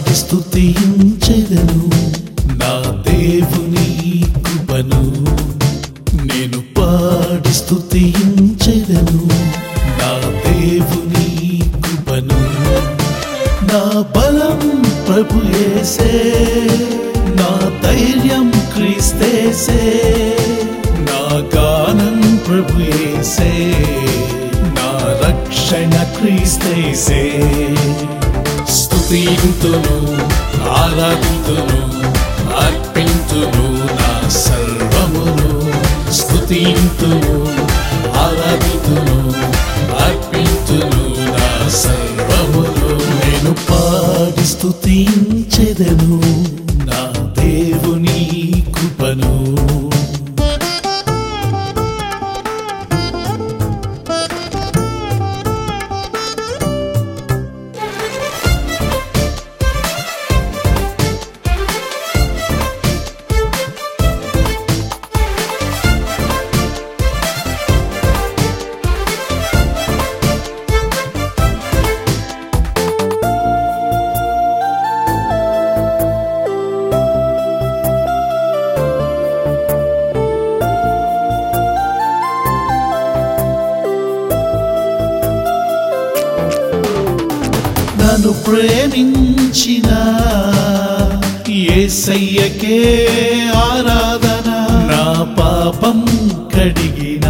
పాడి స్తుతించెదను నా దేవుని కృపను నేను పాడి స్తుతించెదను నా దేవుని కృపను నా బలం ప్రభు యేసే నా ధైర్యం క్రీస్తేసే నా గానం ప్రభు యేసే నా రక్షణ క్రీస్తేసే స్తుతింతును ఆరాధింతును అర్పింతును నా సర్వమును స్తుతింతును ఆరాధింతును అర్పింతును నా సర్వమును నేను పాడి స్తుతించెదను నా దేవుని కృపను నన్ను ప్రేమించిన ఏసయ్యకే ఆరాధన నా పాపం కడిగిన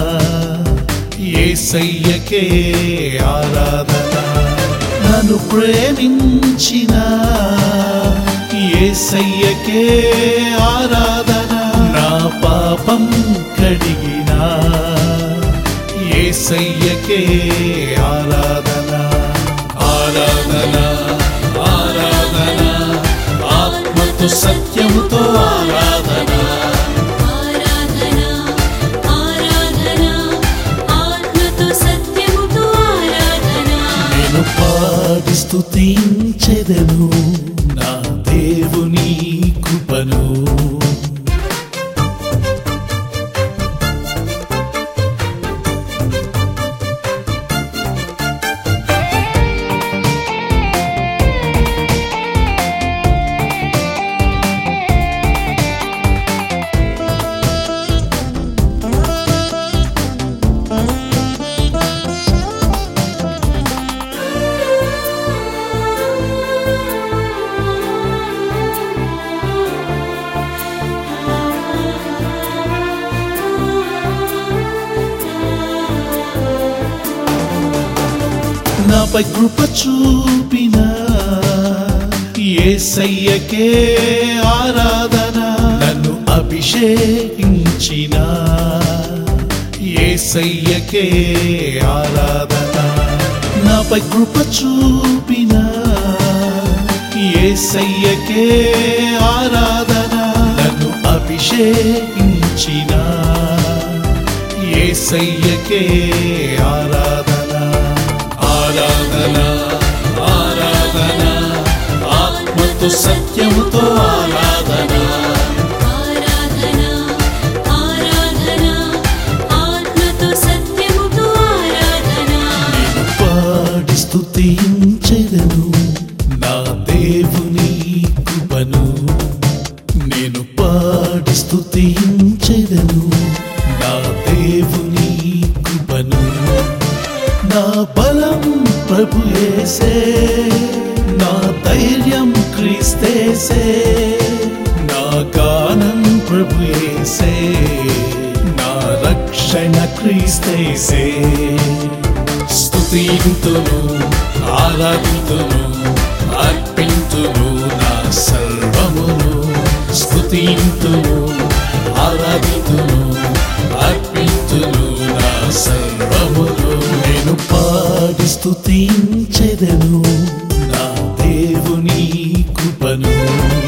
ఏసయ్యకే ఆరాధన నన్ను ప్రేమించిన ఏసయ్యకే ఆరాధన నా పాపం కడిగిన ఏసయ్యకే ఆరాధన ఆరాధన ఆరాధన ఆత్మతో సత్యముతో ఆరాధన ఆరాధన ఆరాధన ఆత్మతో సత్యముతో ఆరాధన నేను పాడి స్తుతించెదను నా దేవుని కృపను నాపై కృప చూపిన ఏసయ్యకే ఆరాధన నన్ను అభిషేకించిన ఏసయ్యకే ఆరాధన నాపై కృప చూపిన ఏసయ్యకే ఆరాధన నన్ను అభిషేకించిన ఏసయ్యకే ఆరాధన ఆరాధన ఆరాధన ఆత్మతో సత్యముతో ఆరాధన ఆరాధన ఆరాధన ఆత్మతో సత్యముతో ఆరాధన నేను పాడి స్తుతించెదను నా దేవుని కృపను నేను పాడి స్తుతించెదను నా దేవుని కృపను నా బలం ప్రభు యేసే నా ధైర్యం క్రీస్తేసే నా గానం ప్రభు యేసే నా రక్షణ క్రీస్తేసే స్తుతింతును ఆరాధింతును అర్పింతును నా సర్వమును స్తుతింతును ఆరాధింతును అర్పింతును నా సర్వమును నేను పాడి స్తుతించెదను నా దేవుని కృపను